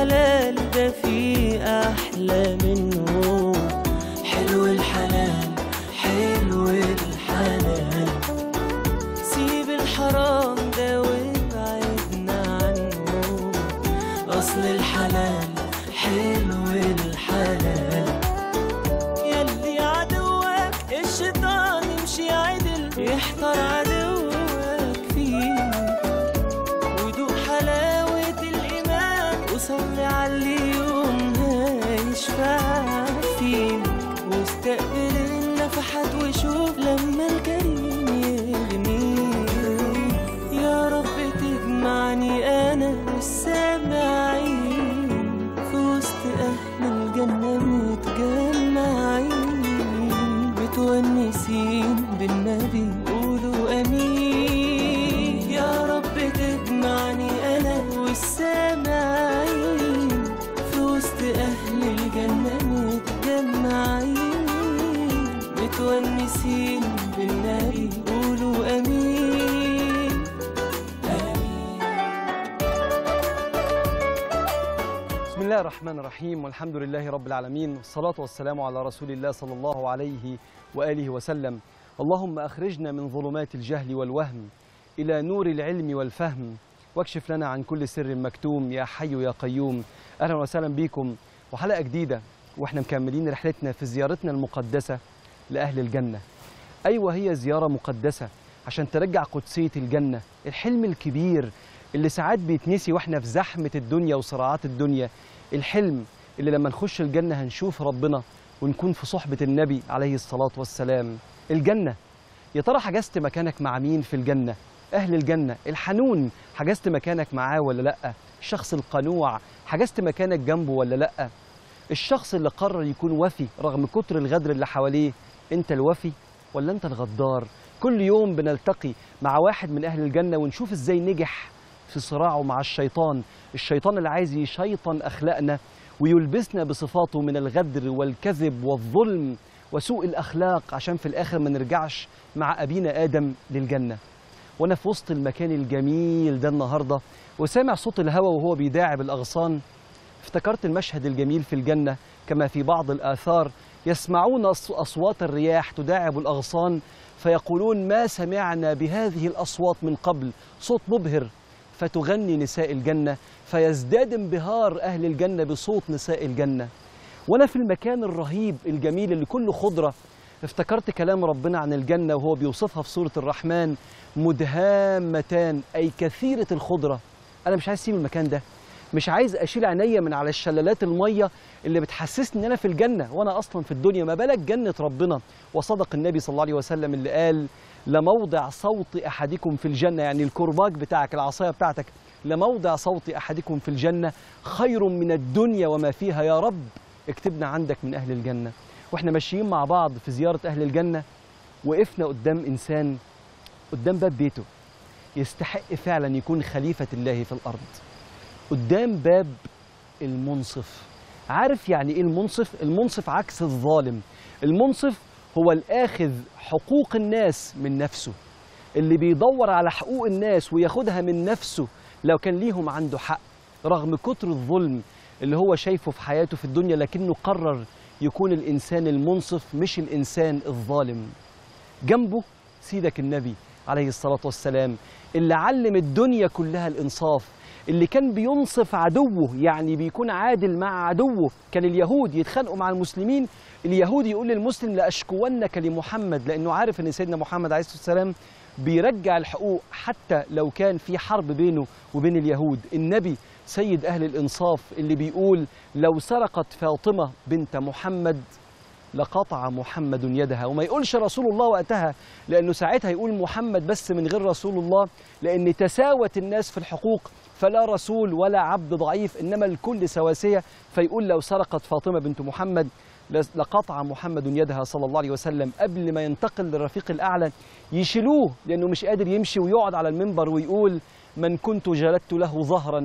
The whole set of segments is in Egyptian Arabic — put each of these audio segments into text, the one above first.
الحلال ده في أحلى منه حلو الحلال حلو الحلال سيب الحرام ده وابعدنا عنه أصل الحلال حلو الحلال يلي عدوك الشيطان يمشي عدل يحتار عدوك فيك ودوق حلاوة الإيمان وصلي على اليوم هيشفع فيك واستقبل النفحات وشوف لما الكريم يغنيك يا رب تجمعني أنا والسامعين في وسط أهل الجنة متجمعين متونسين بالنبي قولوا أمين يا رب تجمعني أنا والسامعين في وسط أهل الجنة متجمعين متونسين بالنبي قولوا أمين آمين بسم الله الرحمن الرحيم والحمد لله رب العالمين والصلاة والسلام على رسول الله صلى الله عليه وآله وسلم اللهم أخرجنا من ظلمات الجهل والوهم إلى نور العلم والفهم واكشف لنا عن كل سر مكتوم يا حي يا قيوم أهلا وسهلا بكم وحلقة جديدة وإحنا مكملين رحلتنا في زيارتنا المقدسة لأهل الجنة أيوة هي زيارة مقدسة عشان ترجع قدسية الجنة الحلم الكبير اللي ساعات بيتنسي واحنا في زحمة الدنيا وصراعات الدنيا الحلم اللي لما نخش الجنة هنشوف ربنا ونكون في صحبة النبي عليه الصلاة والسلام الجنة يا ترى حجزت مكانك مع مين في الجنة أهل الجنة الحنون حجزت مكانك معاه ولا لأ الشخص القنوع حجزت مكانك جنبه ولا لأ الشخص اللي قرر يكون وفي رغم كتر الغدر اللي حواليه انت الوفي ولا انت الغدار كل يوم بنلتقي مع واحد من اهل الجنه ونشوف ازاي نجح في صراعه مع الشيطان الشيطان اللي عايز يشيطن اخلاقنا ويلبسنا بصفاته من الغدر والكذب والظلم وسوء الاخلاق عشان في الاخر ما نرجعش مع ابينا ادم للجنه وانا في وسط المكان الجميل ده النهارده وسامع صوت الهواء وهو بيداعب الاغصان افتكرت المشهد الجميل في الجنة كما في بعض الآثار يسمعون أص- أصوات الرياح تداعب الأغصان فيقولون ما سمعنا بهذه الأصوات من قبل صوت مبهر فتغني نساء الجنة فيزداد انبهار أهل الجنة بصوت نساء الجنة وأنا في المكان الرهيب الجميل اللي كله خضرة افتكرت كلام ربنا عن الجنة وهو بيوصفها في سورة الرحمن مدهامتان أي كثيرة الخضرة أنا مش عايز أسيب المكان ده مش عايز اشيل عينيا من على الشلالات الميه اللي بتحسسني ان انا في الجنه وانا اصلا في الدنيا ما بالك جنه ربنا وصدق النبي صلى الله عليه وسلم اللي قال لموضع صوت احدكم في الجنه يعني الكرباج بتاعك العصايه بتاعتك لموضع صوت احدكم في الجنه خير من الدنيا وما فيها يا رب اكتبنا عندك من اهل الجنه واحنا ماشيين مع بعض في زياره اهل الجنه وقفنا قدام انسان قدام باب بيته يستحق فعلا يكون خليفه الله في الارض قدام باب المنصف عارف يعني ايه المنصف المنصف عكس الظالم المنصف هو الاخذ حقوق الناس من نفسه اللي بيدور على حقوق الناس وياخدها من نفسه لو كان ليهم عنده حق رغم كتر الظلم اللي هو شايفه في حياته في الدنيا لكنه قرر يكون الانسان المنصف مش الانسان الظالم جنبه سيدك النبي عليه الصلاة والسلام اللي علم الدنيا كلها الإنصاف اللي كان بينصف عدوه يعني بيكون عادل مع عدوه كان اليهود يتخانقوا مع المسلمين اليهود يقول للمسلم لأشكونك لمحمد لأنه عارف أن سيدنا محمد عليه الصلاة والسلام بيرجع الحقوق حتى لو كان في حرب بينه وبين اليهود النبي سيد أهل الإنصاف اللي بيقول لو سرقت فاطمة بنت محمد لقطع محمد يدها وما يقولش رسول الله وقتها لأنه ساعتها يقول محمد بس من غير رسول الله لأن تساوت الناس في الحقوق فلا رسول ولا عبد ضعيف إنما الكل سواسية فيقول لو سرقت فاطمة بنت محمد لقطع محمد يدها صلى الله عليه وسلم قبل ما ينتقل للرفيق الأعلى يشيلوه لأنه مش قادر يمشي ويقعد على المنبر ويقول من كنت جلدت له ظهرا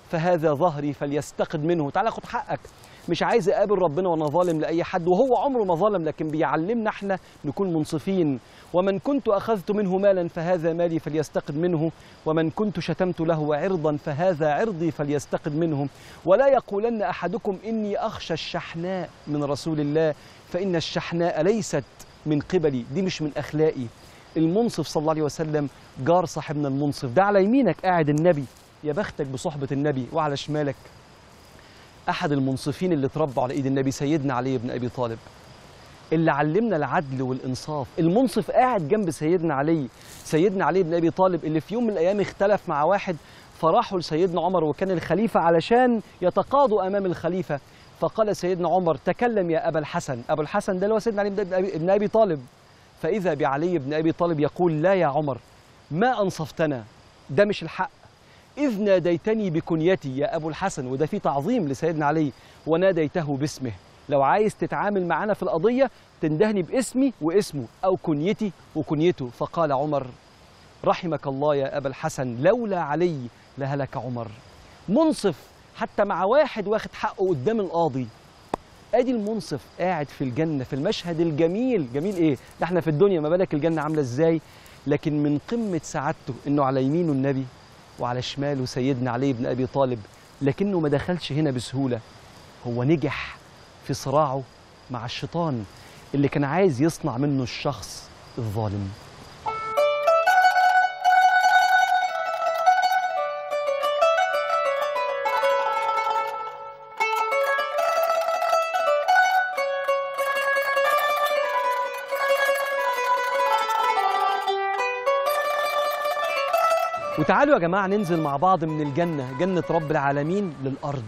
فهذا ظهري فليستقد منه تعالى خد حقك مش عايز اقابل ربنا وانا ظالم لاي حد وهو عمره ما ظلم لكن بيعلمنا احنا نكون منصفين ومن كنت اخذت منه مالا فهذا مالي فليستقد منه ومن كنت شتمت له عرضا فهذا عرضي فليستقد منه ولا يقولن احدكم اني اخشى الشحناء من رسول الله فان الشحناء ليست من قبلي دي مش من اخلاقي المنصف صلى الله عليه وسلم جار صاحبنا المنصف ده على يمينك قاعد النبي يا بختك بصحبة النبي وعلى شمالك أحد المنصفين اللي اتربوا على إيد النبي سيدنا علي بن أبي طالب اللي علمنا العدل والإنصاف المنصف قاعد جنب سيدنا علي سيدنا علي بن أبي طالب اللي في يوم من الأيام اختلف مع واحد فراحوا لسيدنا عمر وكان الخليفة علشان يتقاضوا أمام الخليفة فقال سيدنا عمر تكلم يا أبا الحسن أبو الحسن ده اللي هو سيدنا علي بن أبي, بن أبي طالب فإذا بعلي بن أبي طالب يقول لا يا عمر ما أنصفتنا ده مش الحق إذ ناديتني بكنيتي يا أبو الحسن وده فيه تعظيم لسيدنا علي وناديته باسمه لو عايز تتعامل معنا في القضية تندهني باسمي واسمه أو كنيتي وكنيته فقال عمر رحمك الله يا أبا الحسن لولا علي لهلك عمر منصف حتى مع واحد واخد حقه قدام القاضي ادي المنصف قاعد في الجنه في المشهد الجميل جميل ايه ده احنا في الدنيا ما بالك الجنه عامله ازاي لكن من قمه سعادته انه على يمينه النبي وعلى شماله سيدنا علي بن ابي طالب لكنه ما دخلش هنا بسهوله هو نجح في صراعه مع الشيطان اللي كان عايز يصنع منه الشخص الظالم وتعالوا يا جماعة ننزل مع بعض من الجنة جنة رب العالمين للأرض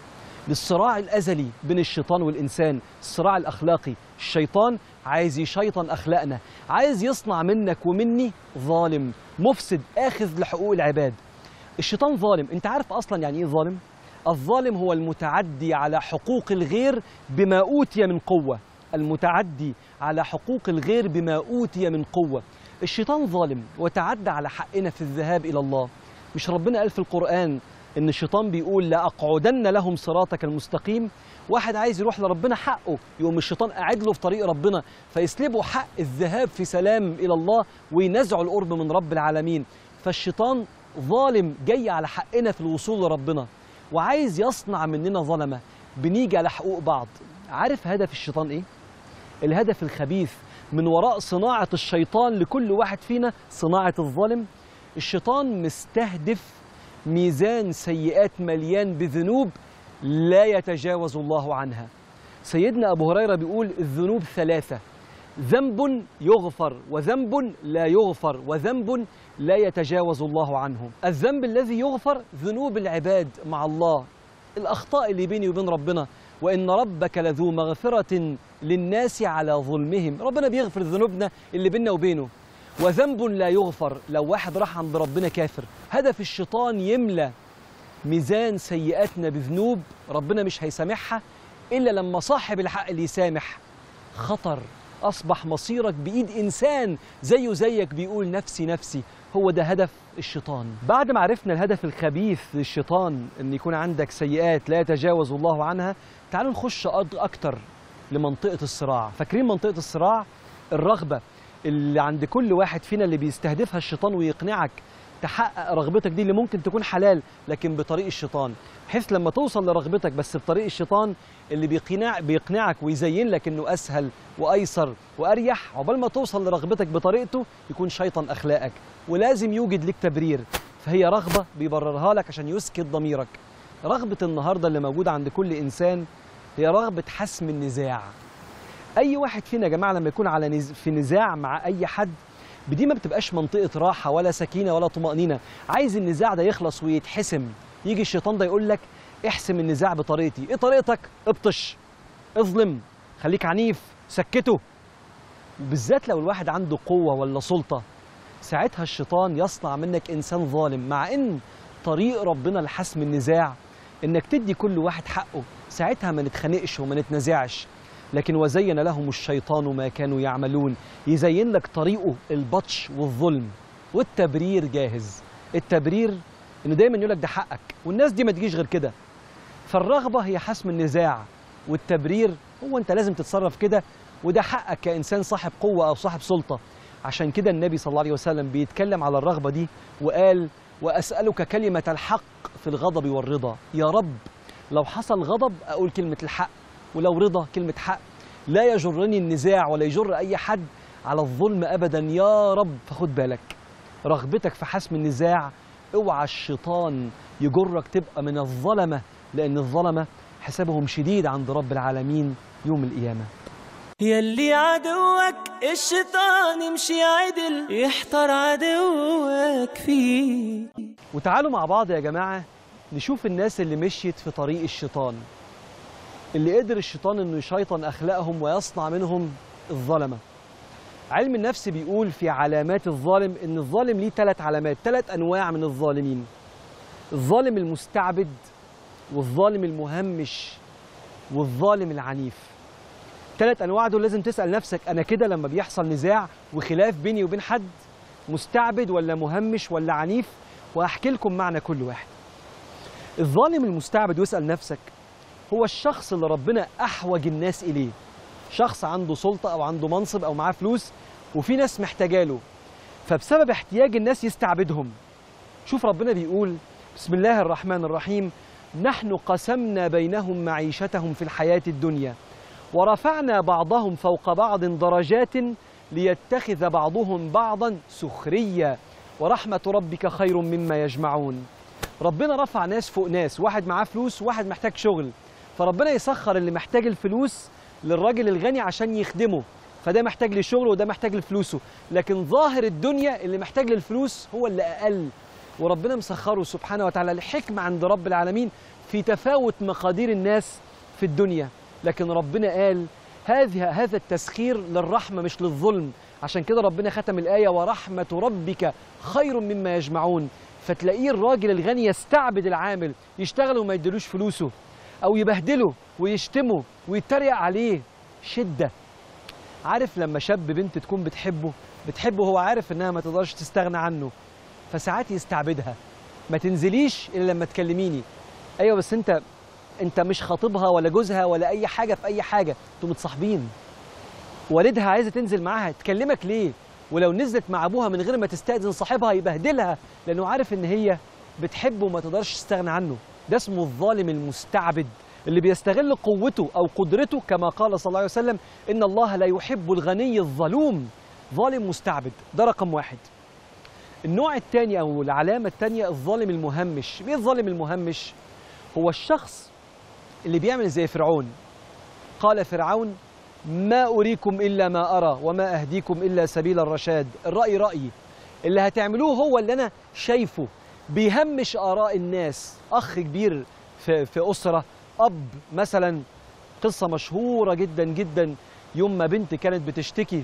للصراع الأزلي بين الشيطان والإنسان الصراع الأخلاقي الشيطان عايز يشيطن أخلاقنا عايز يصنع منك ومني ظالم مفسد آخذ لحقوق العباد الشيطان ظالم انت عارف أصلا يعني إيه ظالم؟ الظالم هو المتعدي على حقوق الغير بما أوتي من قوة المتعدي على حقوق الغير بما أوتي من قوة الشيطان ظالم وتعدى على حقنا في الذهاب إلى الله مش ربنا قال في القرآن إن الشيطان بيقول لأقعدن لهم صراطك المستقيم واحد عايز يروح لربنا حقه يقوم الشيطان قاعد له في طريق ربنا فيسلبه حق الذهاب في سلام إلى الله وينزع القرب من رب العالمين فالشيطان ظالم جاي على حقنا في الوصول لربنا وعايز يصنع مننا ظلمة بنيجي على حقوق بعض عارف هدف الشيطان إيه؟ الهدف الخبيث من وراء صناعة الشيطان لكل واحد فينا صناعة الظالم الشيطان مستهدف ميزان سيئات مليان بذنوب لا يتجاوز الله عنها سيدنا أبو هريرة بيقول الذنوب ثلاثة ذنب يغفر وذنب لا يغفر وذنب لا يتجاوز الله عنه الذنب الذي يغفر ذنوب العباد مع الله الأخطاء اللي بيني وبين ربنا وإن ربك لذو مغفرة للناس على ظلمهم ربنا بيغفر ذنوبنا اللي بيننا وبينه وذنب لا يغفر لو واحد راح عند ربنا كافر هدف الشيطان يملى ميزان سيئاتنا بذنوب ربنا مش هيسامحها إلا لما صاحب الحق اللي يسامح خطر أصبح مصيرك بإيد إنسان زيه زيك بيقول نفسي نفسي هو ده هدف الشيطان بعد ما عرفنا الهدف الخبيث للشيطان أن يكون عندك سيئات لا يتجاوز الله عنها تعالوا نخش أد- أكتر لمنطقة الصراع فاكرين منطقة الصراع الرغبة اللي عند كل واحد فينا اللي بيستهدفها الشيطان ويقنعك تحقق رغبتك دي اللي ممكن تكون حلال لكن بطريق الشيطان بحيث لما توصل لرغبتك بس بطريق الشيطان اللي بيقنع بيقنعك ويزين لك انه اسهل وايسر واريح عقبال ما توصل لرغبتك بطريقته يكون شيطان اخلاقك ولازم يوجد لك تبرير فهي رغبه بيبررها لك عشان يسكت ضميرك رغبه النهارده اللي موجوده عند كل انسان هي رغبه حسم النزاع اي واحد فينا يا جماعه لما يكون على نز... في نزاع مع اي حد دي ما بتبقاش منطقه راحه ولا سكينه ولا طمانينه عايز النزاع ده يخلص ويتحسم يجي الشيطان ده يقول لك احسم النزاع بطريقتي ايه طريقتك ابطش اظلم خليك عنيف سكته بالذات لو الواحد عنده قوه ولا سلطه ساعتها الشيطان يصنع منك انسان ظالم مع ان طريق ربنا لحسم النزاع انك تدي كل واحد حقه ساعتها ما نتخانقش وما نتنازعش لكن وزين لهم الشيطان ما كانوا يعملون يزين لك طريقه البطش والظلم والتبرير جاهز التبرير انه دايما يقول لك ده حقك والناس دي ما تجيش غير كده فالرغبه هي حسم النزاع والتبرير هو انت لازم تتصرف كده وده حقك كانسان صاحب قوه او صاحب سلطه عشان كده النبي صلى الله عليه وسلم بيتكلم على الرغبه دي وقال واسالك كلمه الحق في الغضب والرضا يا رب لو حصل غضب اقول كلمه الحق ولو رضا كلمه حق لا يجرني النزاع ولا يجر اي حد على الظلم ابدا يا رب فخد بالك رغبتك في حسم النزاع اوعى الشيطان يجرك تبقى من الظلمه لان الظلمه حسابهم شديد عند رب العالمين يوم القيامه يلي عدوك الشيطان يمشي عدل يحتار عدوك فيه وتعالوا مع بعض يا جماعة نشوف الناس اللي مشيت في طريق الشيطان اللي قدر الشيطان انه يشيطن اخلاقهم ويصنع منهم الظلمة علم النفس بيقول في علامات الظالم ان الظالم ليه ثلاث علامات ثلاث انواع من الظالمين الظالم المستعبد والظالم المهمش والظالم العنيف ثلاث انواع دول لازم تسال نفسك انا كده لما بيحصل نزاع وخلاف بيني وبين حد مستعبد ولا مهمش ولا عنيف وهحكي لكم معنى كل واحد الظالم المستعبد واسال نفسك هو الشخص اللي ربنا احوج الناس اليه شخص عنده سلطه او عنده منصب او معاه فلوس وفي ناس محتاجاله فبسبب احتياج الناس يستعبدهم شوف ربنا بيقول بسم الله الرحمن الرحيم نحن قسمنا بينهم معيشتهم في الحياه الدنيا ورفعنا بعضهم فوق بعض درجات ليتخذ بعضهم بعضا سخريا ورحمة ربك خير مما يجمعون ربنا رفع ناس فوق ناس واحد معاه فلوس وواحد محتاج شغل فربنا يسخر اللي محتاج الفلوس للراجل الغني عشان يخدمه فده محتاج لشغله وده محتاج لفلوسه لكن ظاهر الدنيا اللي محتاج للفلوس هو اللي أقل وربنا مسخره سبحانه وتعالى الحكمة عند رب العالمين في تفاوت مقادير الناس في الدنيا لكن ربنا قال هذه هذا التسخير للرحمة مش للظلم عشان كده ربنا ختم الآية ورحمة ربك خير مما يجمعون فتلاقيه الراجل الغني يستعبد العامل يشتغل وما يديلوش فلوسه أو يبهدله ويشتمه ويتريق عليه شدة عارف لما شاب بنت تكون بتحبه بتحبه هو عارف انها ما تقدرش تستغنى عنه فساعات يستعبدها ما تنزليش الا لما تكلميني ايوه بس انت انت مش خاطبها ولا جوزها ولا اي حاجه في اي حاجه انتوا متصاحبين والدها عايزه تنزل معاها تكلمك ليه ولو نزلت مع ابوها من غير ما تستاذن صاحبها يبهدلها لانه عارف ان هي بتحبه وما تقدرش تستغنى عنه ده اسمه الظالم المستعبد اللي بيستغل قوته او قدرته كما قال صلى الله عليه وسلم ان الله لا يحب الغني الظلوم ظالم مستعبد ده رقم واحد النوع الثاني او العلامه الثانيه الظالم المهمش ايه الظالم المهمش هو الشخص اللي بيعمل زي فرعون قال فرعون ما أريكم إلا ما أرى وما أهديكم إلا سبيل الرشاد الرأي رأيي اللي هتعملوه هو اللي أنا شايفه بيهمش آراء الناس أخ كبير في, في أسرة أب مثلا قصة مشهورة جدا جدا يوم ما بنت كانت بتشتكي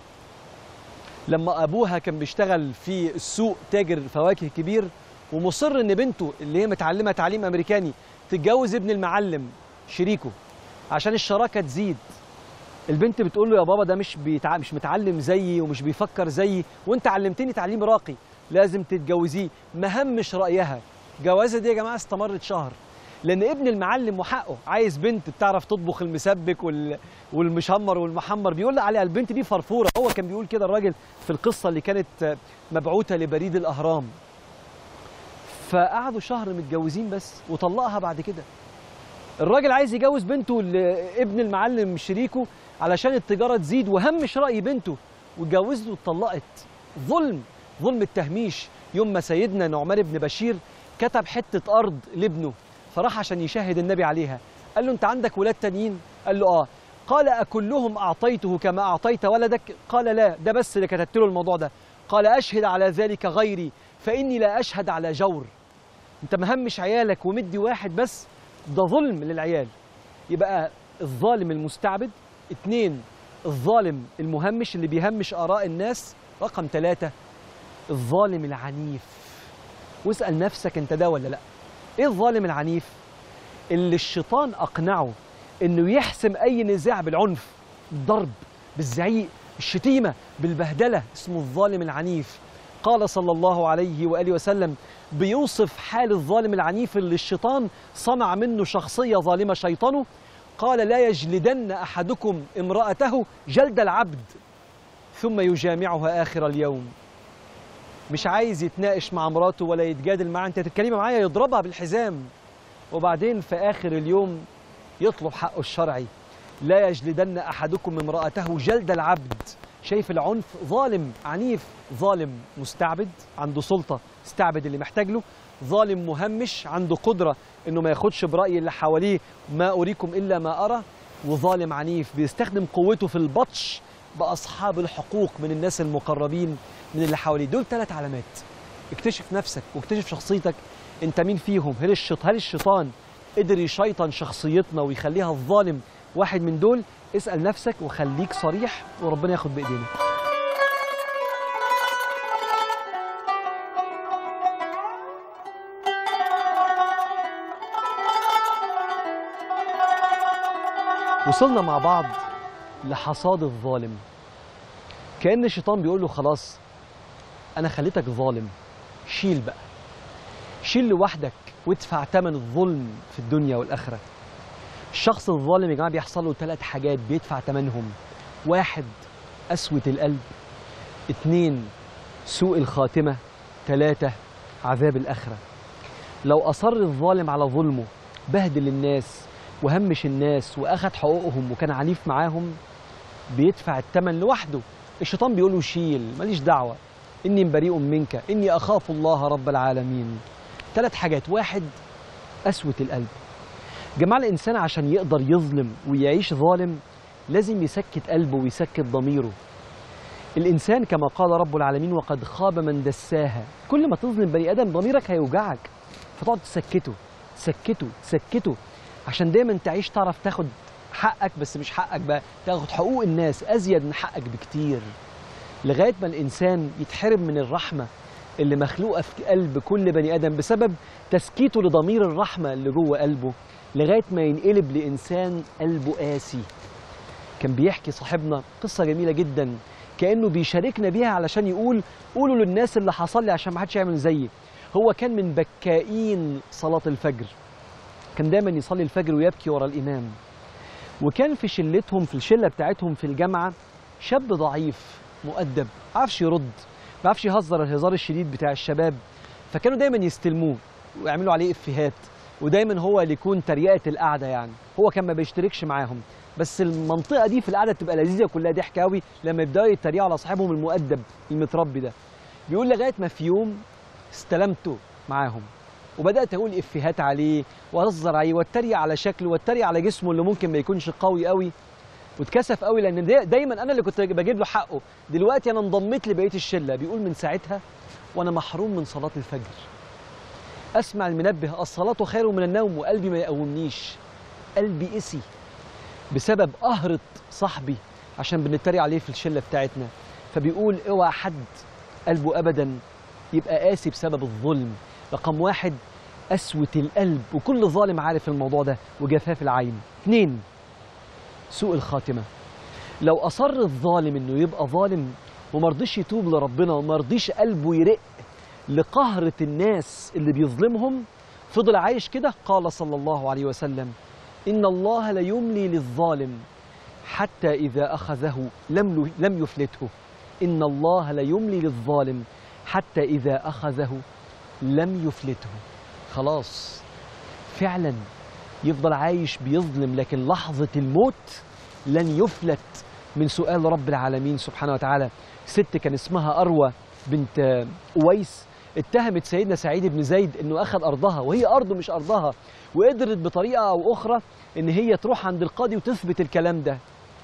لما أبوها كان بيشتغل في السوق تاجر فواكه كبير ومصر إن بنته اللي هي متعلمة تعليم أمريكاني تتجوز ابن المعلم شريكه عشان الشراكة تزيد البنت بتقول له يا بابا ده مش بيتع... مش متعلم زيي ومش بيفكر زيي وانت علمتني تعليم راقي لازم تتجوزيه مهمش رايها جوازه دي يا جماعه استمرت شهر لان ابن المعلم وحقه عايز بنت بتعرف تطبخ المسبك وال... والمشمر والمحمر بيقول عليها البنت دي فرفوره هو كان بيقول كده الراجل في القصه اللي كانت مبعوثه لبريد الاهرام فقعدوا شهر متجوزين بس وطلقها بعد كده الراجل عايز يجوز بنته لابن المعلم شريكه علشان التجارة تزيد وهمش رأي بنته واتجوزت واتطلقت ظلم ظلم التهميش يوم ما سيدنا نعمان بن بشير كتب حتة أرض لابنه فراح عشان يشاهد النبي عليها قال له أنت عندك ولاد تانيين؟ قال له آه قال أكلهم أعطيته كما أعطيت ولدك؟ قال لا ده بس اللي كتبت له الموضوع ده قال أشهد على ذلك غيري فإني لا أشهد على جور أنت مهمش عيالك ومدي واحد بس ده ظلم للعيال يبقى الظالم المستعبد اتنين الظالم المهمش اللي بيهمش آراء الناس رقم ثلاثة الظالم العنيف واسأل نفسك انت ده ولا لا ايه الظالم العنيف اللي الشيطان أقنعه انه يحسم اي نزاع بالعنف بالضرب بالزعيق بالشتيمة بالبهدلة اسمه الظالم العنيف قال صلى الله عليه وآله وسلم بيوصف حال الظالم العنيف اللي الشيطان صنع منه شخصية ظالمة شيطانه قال لا يجلدن أحدكم امرأته جلد العبد ثم يجامعها آخر اليوم مش عايز يتناقش مع مراته ولا يتجادل معاها انت تتكلمي معايا يضربها بالحزام وبعدين في آخر اليوم يطلب حقه الشرعي لا يجلدن أحدكم امرأته جلد العبد شايف العنف ظالم عنيف ظالم مستعبد عنده سلطة استعبد اللي محتاج له ظالم مهمش عنده قدرة انه ما ياخدش برأي اللي حواليه ما أريكم إلا ما أرى وظالم عنيف بيستخدم قوته في البطش بأصحاب الحقوق من الناس المقربين من اللي حواليه دول ثلاث علامات اكتشف نفسك واكتشف شخصيتك انت مين فيهم هل الشيطان هل الشيطان قدر يشيطن شخصيتنا ويخليها الظالم واحد من دول اسأل نفسك وخليك صريح وربنا ياخد بإيدينا وصلنا مع بعض لحصاد الظالم كأن الشيطان بيقول له خلاص أنا خليتك ظالم شيل بقى شيل لوحدك وادفع ثمن الظلم في الدنيا والآخرة الشخص الظالم يا جماعة بيحصل له ثلاث حاجات بيدفع ثمنهم واحد قسوة القلب اتنين سوء الخاتمة ثلاثة عذاب الآخرة لو أصر الظالم على ظلمه بهدل الناس وهمش الناس وأخد حقوقهم وكان عنيف معاهم بيدفع الثمن لوحده الشيطان بيقول له شيل ماليش دعوة إني بريء منك إني أخاف الله رب العالمين ثلاث حاجات واحد قسوة القلب جماعة الإنسان عشان يقدر يظلم ويعيش ظالم لازم يسكت قلبه ويسكت ضميره الإنسان كما قال رب العالمين وقد خاب من دساها كل ما تظلم بني آدم ضميرك هيوجعك فتقعد تسكته تسكته تسكته عشان دايما تعيش تعرف تاخد حقك بس مش حقك بقى تاخد حقوق الناس أزيد من حقك بكتير لغاية ما الإنسان يتحرم من الرحمة اللي مخلوقة في قلب كل بني آدم بسبب تسكيته لضمير الرحمة اللي جوه قلبه لغاية ما ينقلب لإنسان قلبه قاسي كان بيحكي صاحبنا قصة جميلة جدا كأنه بيشاركنا بيها علشان يقول قولوا للناس اللي حصل لي عشان ما حدش يعمل زيي هو كان من بكائين صلاة الفجر كان دايما يصلي الفجر ويبكي ورا الإمام وكان في شلتهم في الشلة بتاعتهم في الجامعة شاب ضعيف مؤدب ما عرفش يرد ما عرفش يهزر الهزار الشديد بتاع الشباب فكانوا دايما يستلموه ويعملوا عليه افيهات ودايما هو اللي يكون تريقه القعده يعني هو كان ما بيشتركش معاهم بس المنطقه دي في القعده بتبقى لذيذه كلها ضحك قوي لما يبداوا يتريقوا على صاحبهم المؤدب المتربي ده بيقول لغايه ما في يوم استلمته معاهم وبدات اقول افيهات عليه واهزر عليه واتريق على شكله واتريق على جسمه اللي ممكن ما يكونش قوي قوي واتكسف قوي لان دا- دايما انا اللي كنت بجيب له حقه دلوقتي انا انضميت لبقيه الشله بيقول من ساعتها وانا محروم من صلاه الفجر اسمع المنبه الصلاه خير من النوم وقلبي ما يقومنيش قلبي قسي بسبب قهرة صاحبي عشان بنتريق عليه في الشله بتاعتنا فبيقول اوعى حد قلبه ابدا يبقى قاسي بسبب الظلم رقم واحد قسوة القلب وكل ظالم عارف الموضوع ده وجفاف العين اثنين سوء الخاتمة لو أصر الظالم إنه يبقى ظالم ومرضيش يتوب لربنا ومرضيش قلبه يرق لقهرة الناس اللي بيظلمهم فضل عايش كده قال صلى الله عليه وسلم إن الله ليملي للظالم حتى إذا أخذه لم لم يفلته إن الله ليملي للظالم حتى إذا أخذه لم يفلته خلاص فعلا يفضل عايش بيظلم لكن لحظة الموت لن يفلت من سؤال رب العالمين سبحانه وتعالى ست كان اسمها أروى بنت أويس اتهمت سيدنا سعيد بن زيد انه اخذ ارضها وهي ارضه مش ارضها وقدرت بطريقه او اخرى ان هي تروح عند القاضي وتثبت الكلام ده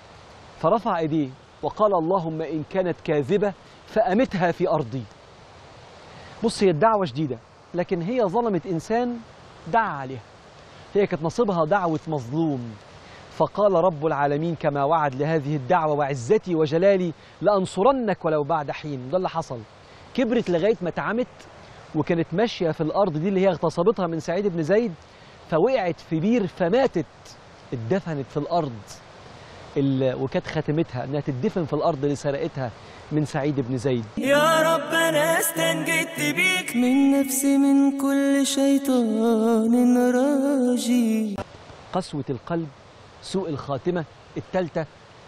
فرفع ايديه وقال اللهم ان كانت كاذبه فامتها في ارضي بص هي الدعوه شديده لكن هي ظلمت انسان دعا عليها هي كانت نصيبها دعوه مظلوم فقال رب العالمين كما وعد لهذه الدعوه وعزتي وجلالي لانصرنك ولو بعد حين ده اللي حصل كبرت لغايه ما اتعمت وكانت ماشيه في الارض دي اللي هي اغتصبتها من سعيد بن زيد فوقعت في بير فماتت اتدفنت في الارض ال- وكانت خاتمتها انها تدفن في الارض اللي سرقتها من سعيد بن زيد يا رب انا استنجدت بيك من نفسي من كل شيطان راجي قسوة القلب سوء الخاتمة التالتة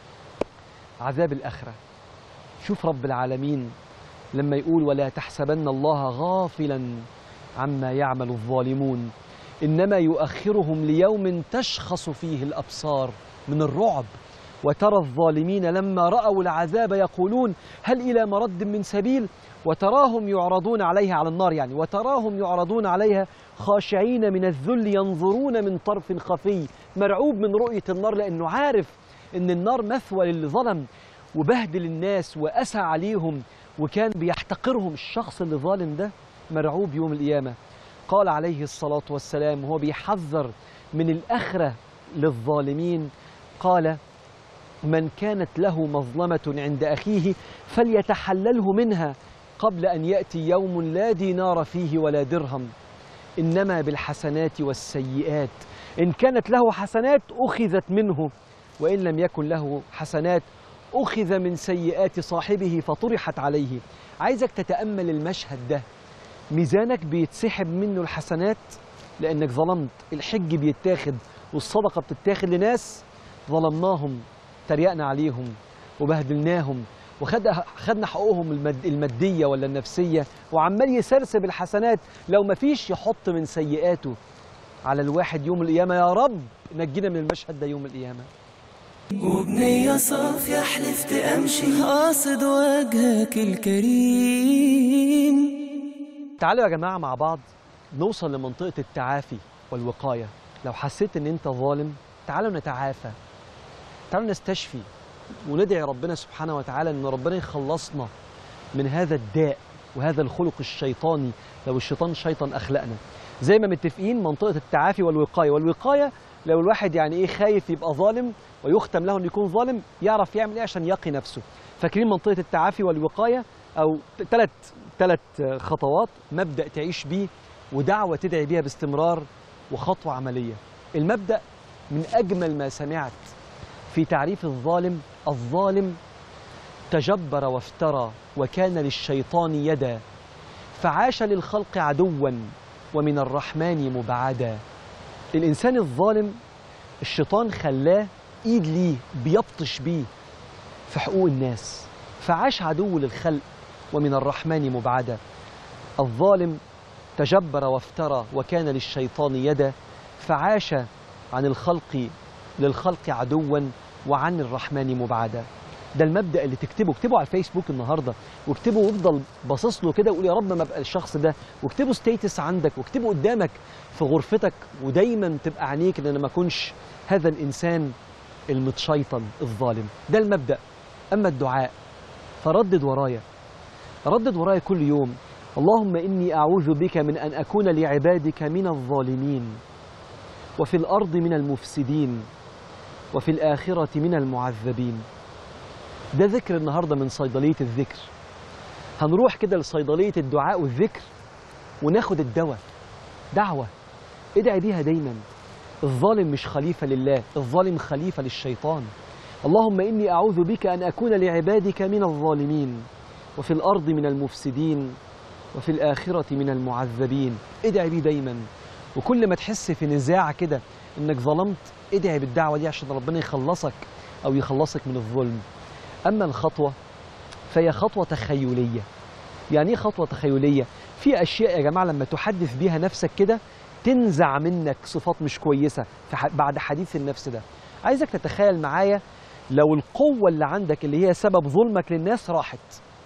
عذاب الآخرة شوف رب العالمين لما يقول ولا تحسبن الله غافلا عما يعمل الظالمون إنما يؤخرهم ليوم تشخص فيه الأبصار من الرعب وترى الظالمين لما رأوا العذاب يقولون هل إلى مرد من سبيل وتراهم يعرضون عليها على النار يعني وتراهم يعرضون عليها خاشعين من الذل ينظرون من طرف خفي مرعوب من رؤية النار لأنه عارف إن النار مثوى للي ظلم وبهدل الناس وأسى عليهم وكان بيحتقرهم الشخص اللي ظالم ده مرعوب يوم القيامة قال عليه الصلاة والسلام وهو بيحذر من الأخرة للظالمين قال من كانت له مظلمة عند أخيه فليتحلله منها قبل أن يأتي يوم لا دينار فيه ولا درهم إنما بالحسنات والسيئات إن كانت له حسنات أخذت منه وإن لم يكن له حسنات أخذ من سيئات صاحبه فطرحت عليه عايزك تتأمل المشهد ده ميزانك بيتسحب منه الحسنات لأنك ظلمت الحج بيتاخد والصدقة بتتاخد لناس ظلمناهم تريقنا عليهم وبهدلناهم وخدنا حقوقهم المد المادية ولا النفسية وعمال يسرسب الحسنات لو ما فيش يحط من سيئاته على الواحد يوم القيامة يا رب نجينا من المشهد ده يوم القيامة وبنية صافية حلفت أمشي قاصد وجهك الكريم تعالوا يا جماعة مع بعض نوصل لمنطقة التعافي والوقاية لو حسيت ان انت ظالم تعالوا نتعافى تعالوا نستشفي وندعي ربنا سبحانه وتعالى ان ربنا يخلصنا من هذا الداء وهذا الخلق الشيطاني لو الشيطان شيطان اخلاقنا زي ما متفقين منطقة التعافي والوقاية والوقاية لو الواحد يعني ايه خايف يبقى ظالم ويختم له انه يكون ظالم يعرف يعمل ايه عشان يقي نفسه فاكرين منطقة التعافي والوقاية او ثلاث ثلاث خطوات مبدأ تعيش بيه ودعوة تدعي بيها باستمرار وخطوة عملية المبدأ من أجمل ما سمعت في تعريف الظالم الظالم تجبر وافترى وكان للشيطان يدا فعاش للخلق عدوا ومن الرحمن مبعدا الإنسان الظالم الشيطان خلاه إيد ليه بيبطش بيه في حقوق الناس فعاش عدو للخلق ومن الرحمن مبعدا الظالم تجبر وافترى وكان للشيطان يدا فعاش عن الخلق للخلق عدوا وعن الرحمن مبعدا ده المبدا اللي تكتبه اكتبه على الفيسبوك النهارده واكتبه وافضل باصص له كده وقول يا رب ما ابقى الشخص ده واكتبه ستيتس عندك واكتبه قدامك في غرفتك ودايما تبقى عينيك ان انا ما اكونش هذا الانسان المتشيطن الظالم ده المبدا اما الدعاء فردد ورايا ردد ورايا كل يوم اللهم اني اعوذ بك من ان اكون لعبادك من الظالمين وفي الارض من المفسدين وفي الاخره من المعذبين ده ذكر النهارده من صيدليه الذكر هنروح كده لصيدليه الدعاء والذكر وناخد الدواء دعوه ادعي بيها دايما الظالم مش خليفه لله الظالم خليفه للشيطان اللهم اني اعوذ بك ان اكون لعبادك من الظالمين وفي الارض من المفسدين وفي الاخره من المعذبين ادعي بيه دايما وكل ما تحس في نزاع كده انك ظلمت ادعي بالدعوه دي عشان ربنا يخلصك او يخلصك من الظلم اما الخطوه فهي خطوه تخيليه يعني ايه خطوه تخيليه في اشياء يا جماعه لما تحدث بيها نفسك كده تنزع منك صفات مش كويسه في ح- بعد حديث النفس ده عايزك تتخيل معايا لو القوه اللي عندك اللي هي سبب ظلمك للناس راحت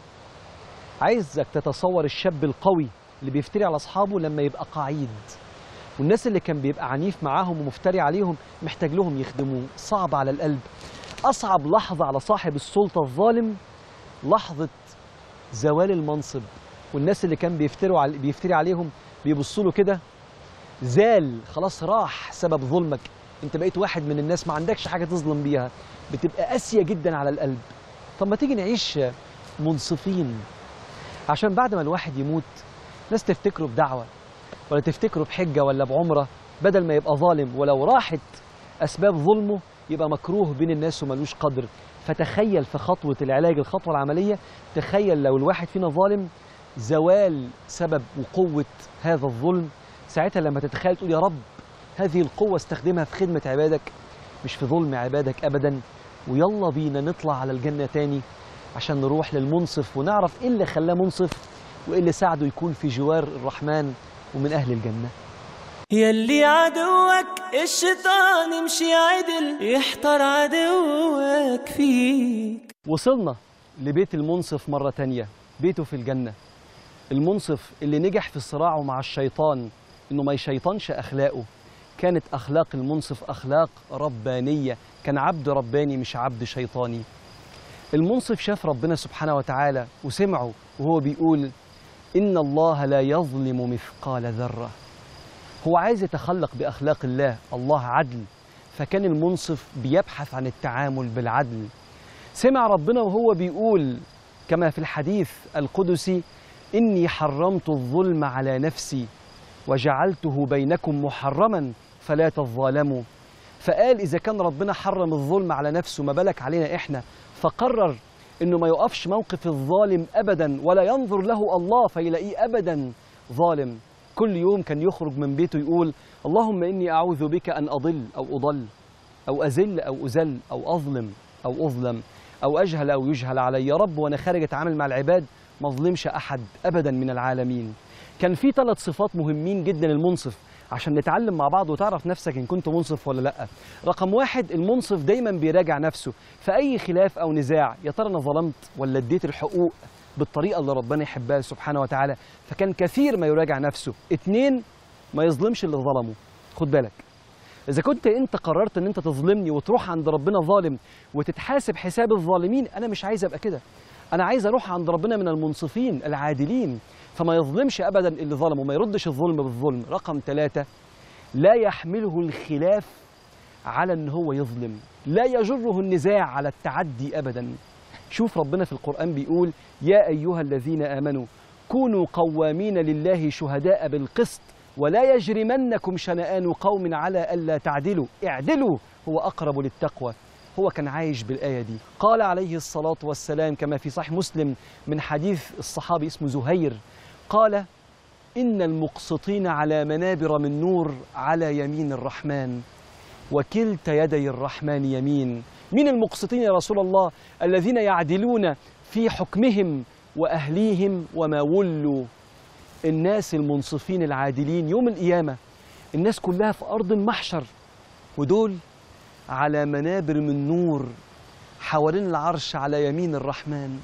عايزك تتصور الشاب القوي اللي بيفتري على اصحابه لما يبقى قعيد والناس اللي كان بيبقى عنيف معاهم ومفتري عليهم محتاج لهم يخدموه صعب على القلب اصعب لحظه على صاحب السلطه الظالم لحظه زوال المنصب والناس اللي كان بيفتروا على بيفتري عليهم بيبصوا له كده زال خلاص راح سبب ظلمك انت بقيت واحد من الناس ما عندكش حاجه تظلم بيها بتبقى قاسيه جدا على القلب طب ما تيجي نعيش منصفين عشان بعد ما الواحد يموت ناس تفتكره بدعوه ولا تفتكره بحجه ولا بعمره بدل ما يبقى ظالم ولو راحت اسباب ظلمه يبقى مكروه بين الناس وملوش قدر فتخيل في خطوة العلاج الخطوة العملية تخيل لو الواحد فينا ظالم زوال سبب وقوة هذا الظلم ساعتها لما تتخيل تقول يا رب هذه القوة استخدمها في خدمة عبادك مش في ظلم عبادك أبدا ويلا بينا نطلع على الجنة تاني عشان نروح للمنصف ونعرف إيه اللي خلاه منصف وإيه اللي ساعده يكون في جوار الرحمن ومن أهل الجنة يلي عدوك الشيطان يمشي عدل يحتار عدوك فيك وصلنا لبيت المنصف مرة تانية بيته في الجنة المنصف اللي نجح في صراعه مع الشيطان انه ما يشيطنش اخلاقه كانت اخلاق المنصف اخلاق ربانية كان عبد رباني مش عبد شيطاني المنصف شاف ربنا سبحانه وتعالى وسمعه وهو بيقول إن الله لا يظلم مثقال ذرة هو عايز يتخلق بأخلاق الله الله عدل فكان المنصف بيبحث عن التعامل بالعدل سمع ربنا وهو بيقول كما في الحديث القدسي إني حرمت الظلم على نفسي وجعلته بينكم محرما فلا تظالموا فقال إذا كان ربنا حرم الظلم على نفسه ما بالك علينا إحنا فقرر إنه ما يقفش موقف الظالم أبدا ولا ينظر له الله فيلاقيه أبدا ظالم كل يوم كان يخرج من بيته يقول اللهم إني أعوذ بك أن أضل أو أضل أو أزل أو أزل أو أظلم أو أظلم أو أجهل أو يجهل علي يا رب وأنا خارج أتعامل مع العباد ما أظلمش أحد أبدا من العالمين كان في ثلاث صفات مهمين جدا المنصف عشان نتعلم مع بعض وتعرف نفسك إن كنت منصف ولا لأ رقم واحد المنصف دايما بيراجع نفسه في أي خلاف أو نزاع يا ترى أنا ظلمت ولا اديت الحقوق بالطريقة اللي ربنا يحبها سبحانه وتعالى فكان كثير ما يراجع نفسه اتنين ما يظلمش اللي ظلمه خد بالك إذا كنت أنت قررت أن أنت تظلمني وتروح عند ربنا ظالم وتتحاسب حساب الظالمين أنا مش عايز أبقى كده أنا عايز أروح عند ربنا من المنصفين العادلين فما يظلمش أبدا اللي ظلمه ما يردش الظلم بالظلم رقم ثلاثة لا يحمله الخلاف على أن هو يظلم لا يجره النزاع على التعدي أبدا شوف ربنا في القرآن بيقول يا أيها الذين آمنوا كونوا قوامين لله شهداء بالقسط ولا يجرمنكم شنآن قوم على ألا تعدلوا اعدلوا هو أقرب للتقوى هو كان عايش بالآية دي قال عليه الصلاة والسلام كما في صحيح مسلم من حديث الصحابي اسمه زهير قال إن المقسطين على منابر من نور على يمين الرحمن وكلتا يدي الرحمن يمين من المقسطين يا رسول الله الذين يعدلون في حكمهم وأهليهم وما ولوا الناس المنصفين العادلين يوم القيامة الناس كلها في أرض المحشر ودول على منابر من نور حوالين العرش على يمين الرحمن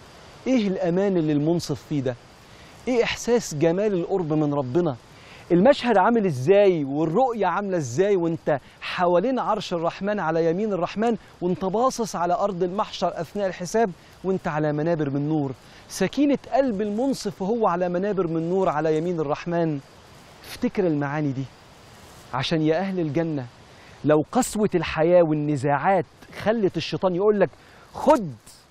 ايه الامان اللي المنصف فيه ده ايه احساس جمال القرب من ربنا المشهد عامل ازاي والرؤية عاملة ازاي وانت حوالين عرش الرحمن على يمين الرحمن وانت باصص على ارض المحشر اثناء الحساب وانت على منابر من نور سكينة قلب المنصف وهو على منابر من نور على يمين الرحمن افتكر المعاني دي عشان يا اهل الجنة لو قسوة الحياة والنزاعات خلت الشيطان يقول لك خد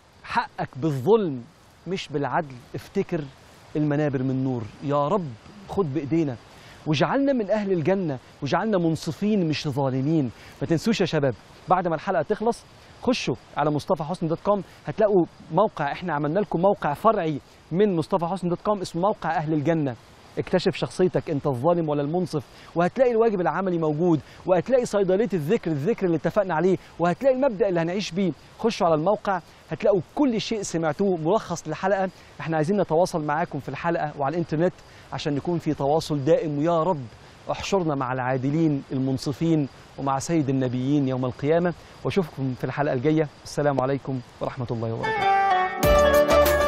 حقك بالظلم مش بالعدل افتكر المنابر من نور يا رب خد بإيدينا وجعلنا من أهل الجنة وجعلنا منصفين مش ظالمين ما تنسوش يا شباب بعد ما الحلقة تخلص خشوا على مصطفى حسن دوت كوم هتلاقوا موقع احنا عملنا لكم موقع فرعي من مصطفى حسن دوت كوم اسمه موقع أهل الجنة اكتشف شخصيتك انت الظالم ولا المنصف وهتلاقي الواجب العملي موجود وهتلاقي صيدليه الذكر الذكر اللي اتفقنا عليه وهتلاقي المبدا اللي هنعيش بيه خشوا على الموقع هتلاقوا كل شيء سمعتوه ملخص للحلقه احنا عايزين نتواصل معاكم في الحلقه وعلى الانترنت عشان نكون في تواصل دائم ويا رب احشرنا مع العادلين المنصفين ومع سيد النبيين يوم القيامه واشوفكم في الحلقه الجايه السلام عليكم ورحمه الله وبركاته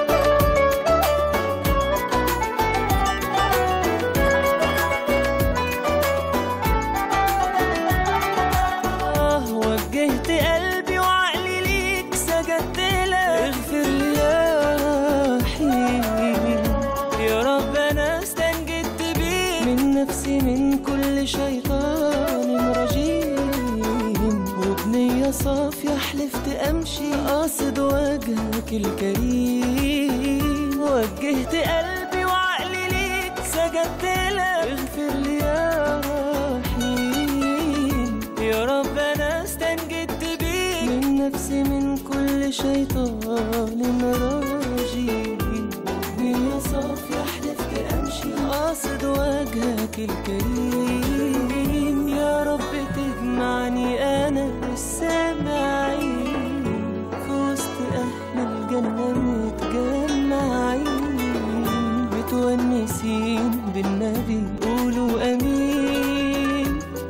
آه وجهت قلبي وعقلي ليك سجدت لك اغفر لي يا رحيم يا رب انا استنجدت بيك من نفسي من كل شيطان رجيم وبنية صافية حلفت امشي قاصد وجهك الكريم وجهت قلبي وعقلي ليك سجدت لك اغفر لي يا رحيم يا رب انا استنجدت بيك من نفسي نفسي من كل شيطان راجي يا صافي احلفت امشي قاصد وجهك الكريم يا رب تجمعني انا والسامعين في وسط اهل الجنه متجمعين متونسين بالنبي قولوا امين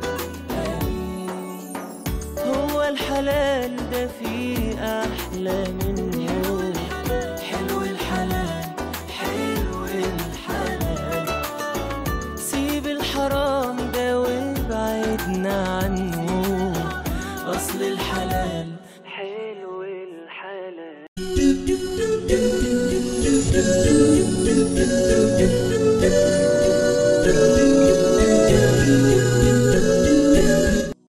هو الحلال ده فيه احلى منه حلو الحلال حلو الحلال سيب الحرام ده وابعدنا عنه اصل الحلال حلو الحلال